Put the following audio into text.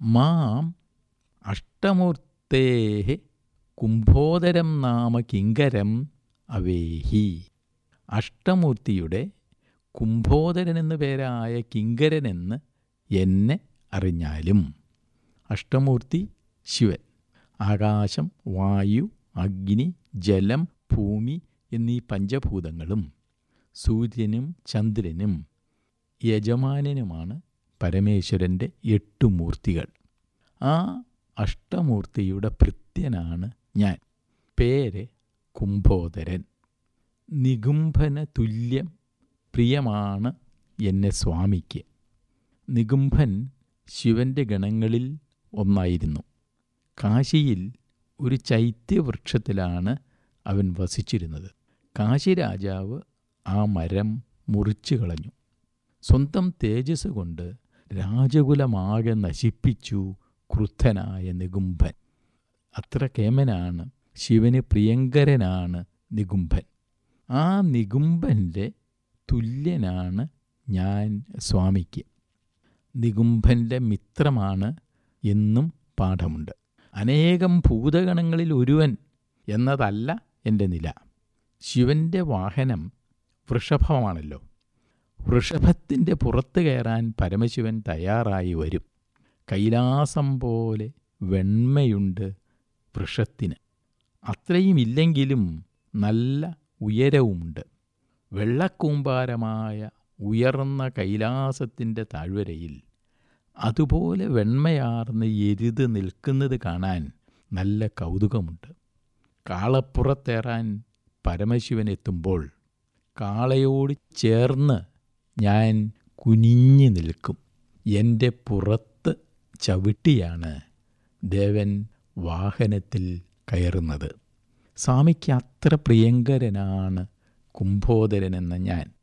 മാം അഷ്ടമൂർത്തേ കുംഭോദരം നാമ കിങ്കരം അവേഹി അഷ്ടമൂർത്തിയുടെ കുംഭോദരൻ എന്നു പേരായ കിങ്കരനെന്ന് എന്നെ അറിഞ്ഞാലും അഷ്ടമൂർത്തി ശിവൻ ആകാശം വായു അഗ്നി ജലം ഭൂമി എന്നീ പഞ്ചഭൂതങ്ങളും സൂര്യനും ചന്ദ്രനും യജമാനനുമാണ് പരമേശ്വരൻ്റെ എട്ടു മൂർത്തികൾ ആ അഷ്ടമൂർത്തിയുടെ ഭൃത്യനാണ് ഞാൻ പേര് കുംഭോദരൻ നികുംഭന തുല്യം പ്രിയമാണ് എന്നെ സ്വാമിക്ക് നികുംഭൻ ശിവൻ്റെ ഗണങ്ങളിൽ ഒന്നായിരുന്നു കാശിയിൽ ഒരു ചൈത്യവൃക്ഷത്തിലാണ് അവൻ വസിച്ചിരുന്നത് കാശി രാജാവ് ആ മരം മുറിച്ചു കളഞ്ഞു സ്വന്തം തേജസ് കൊണ്ട് രാജകുലമാകെ നശിപ്പിച്ചു ക്രുദ്ധനായ നികുംഭൻ അത്ര കേമനാണ് ശിവന് പ്രിയങ്കരനാണ് നികുംഭൻ ആ നികുംഭൻ്റെ തുല്യനാണ് ഞാൻ സ്വാമിക്ക് നികുംഭൻ്റെ മിത്രമാണ് എന്നും പാഠമുണ്ട് അനേകം ഭൂതഗണങ്ങളിൽ ഒരുവൻ എന്നതല്ല എൻ്റെ നില ശിവൻ്റെ വാഹനം വൃഷഭമാണല്ലോ വൃഷഭത്തിൻ്റെ പുറത്ത് കയറാൻ പരമശിവൻ തയ്യാറായി വരും കൈലാസം പോലെ വെണ്മയുണ്ട് വൃഷത്തിന് അത്രയും ഇല്ലെങ്കിലും നല്ല ഉയരവുമുണ്ട് വെള്ളക്കൂമ്പാരമായ ഉയർന്ന കൈലാസത്തിൻ്റെ താഴ്വരയിൽ അതുപോലെ വെണ്മയാർന്ന് എരുത് നിൽക്കുന്നത് കാണാൻ നല്ല കൗതുകമുണ്ട് കാളപ്പുറത്തേറാൻ പരമശിവൻ എത്തുമ്പോൾ കാളയോട് ചേർന്ന് ഞാൻ കുനിഞ്ഞു നിൽക്കും എൻ്റെ പുറത്ത് ചവിട്ടിയാണ് ദേവൻ വാഹനത്തിൽ കയറുന്നത് സ്വാമിക്ക് അത്ര പ്രിയങ്കരനാണ് കുംഭോദരൻ എന്ന ഞാൻ